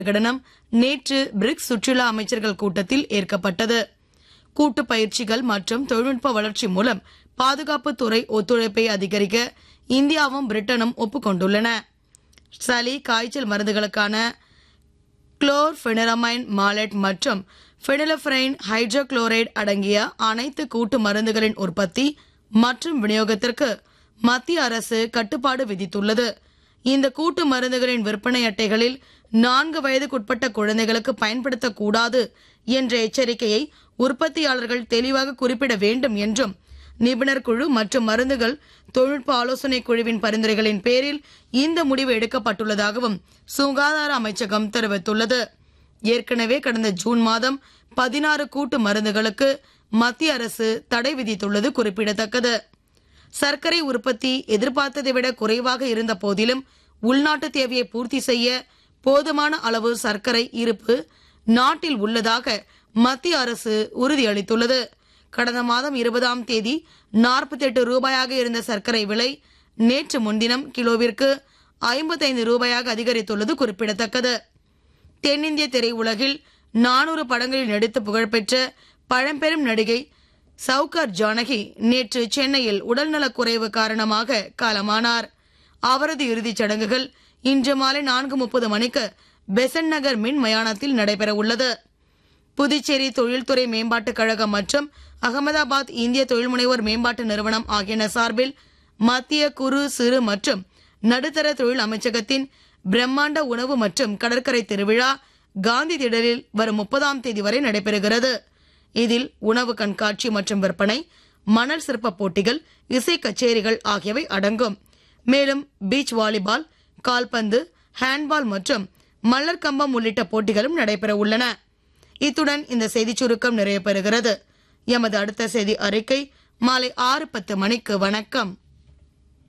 பிரகடனம் நேற்று பிரிக்ஸ் சுற்றுலா அமைச்சர்கள் கூட்டத்தில் ஏற்கப்பட்டது கூட்டு பயிற்சிகள் மற்றும் தொழில்நுட்ப வளர்ச்சி மூலம் பாதுகாப்புத் துறை ஒத்துழைப்பை அதிகரிக்க இந்தியாவும் பிரிட்டனும் ஒப்புக்கொண்டுள்ளன சளி காய்ச்சல் மருந்துகளுக்கான குளோர்பெனரமைன் மாலெட் மற்றும் ஃபெனிலஃபரைன் ஹைட்ரோகுளோரைடு அடங்கிய அனைத்து கூட்டு மருந்துகளின் உற்பத்தி மற்றும் விநியோகத்திற்கு மத்திய அரசு கட்டுப்பாடு விதித்துள்ளது இந்த கூட்டு மருந்துகளின் விற்பனை அட்டைகளில் நான்கு வயதுக்குட்பட்ட குழந்தைகளுக்கு பயன்படுத்தக்கூடாது என்ற எச்சரிக்கையை உற்பத்தியாளர்கள் தெளிவாக குறிப்பிட வேண்டும் என்றும் நிபுணர் குழு மற்றும் மருந்துகள் தொழில்நுட்ப ஆலோசனை குழுவின் பரிந்துரைகளின் பேரில் இந்த முடிவு எடுக்கப்பட்டுள்ளதாகவும் சுகாதார அமைச்சகம் தெரிவித்துள்ளது ஏற்கனவே கடந்த ஜூன் மாதம் பதினாறு கூட்டு மருந்துகளுக்கு மத்திய அரசு தடை விதித்துள்ளது குறிப்பிடத்தக்கது சர்க்கரை உற்பத்தி எதிர்பார்த்ததை விட குறைவாக இருந்த போதிலும் உள்நாட்டு தேவையை பூர்த்தி செய்ய போதுமான அளவு சர்க்கரை இருப்பு நாட்டில் உள்ளதாக மத்திய அரசு உறுதியளித்துள்ளது கடந்த மாதம் இருபதாம் தேதி நாற்பத்தி எட்டு ரூபாயாக இருந்த சர்க்கரை விலை நேற்று முன்தினம் கிலோவிற்கு ஐம்பத்தைந்து ரூபாயாக அதிகரித்துள்ளது குறிப்பிடத்தக்கது தென்னிந்திய திரையுலகில் நானூறு படங்களில் நடித்து புகழ்பெற்ற பழம்பெரும் நடிகை சவுகார் ஜானகி நேற்று சென்னையில் உடல்நலக் குறைவு காரணமாக காலமானார் அவரது இறுதிச் சடங்குகள் இன்று மாலை நான்கு முப்பது மணிக்கு பெசன் நகர் மின் மயானத்தில் நடைபெற உள்ளது புதுச்சேரி தொழில்துறை மேம்பாட்டுக் கழகம் மற்றும் அகமதாபாத் இந்திய தொழில் முனைவோர் மேம்பாட்டு நிறுவனம் ஆகியன சார்பில் மத்திய குறு சிறு மற்றும் நடுத்தர தொழில் அமைச்சகத்தின் பிரம்மாண்ட உணவு மற்றும் கடற்கரை திருவிழா காந்தி திடலில் வரும் முப்பதாம் தேதி வரை நடைபெறுகிறது இதில் உணவு கண்காட்சி மற்றும் விற்பனை மணல் சிற்ப போட்டிகள் இசை கச்சேரிகள் ஆகியவை அடங்கும் மேலும் பீச் வாலிபால் கால்பந்து ஹேண்ட்பால் மற்றும் மல்லர் கம்பம் உள்ளிட்ட போட்டிகளும் நடைபெற உள்ளன இத்துடன் இந்த செய்திச் சுருக்கம் நிறைவு பெறுகிறது எமது அடுத்த செய்தி அறிக்கை மாலை ஆறு பத்து மணிக்கு வணக்கம்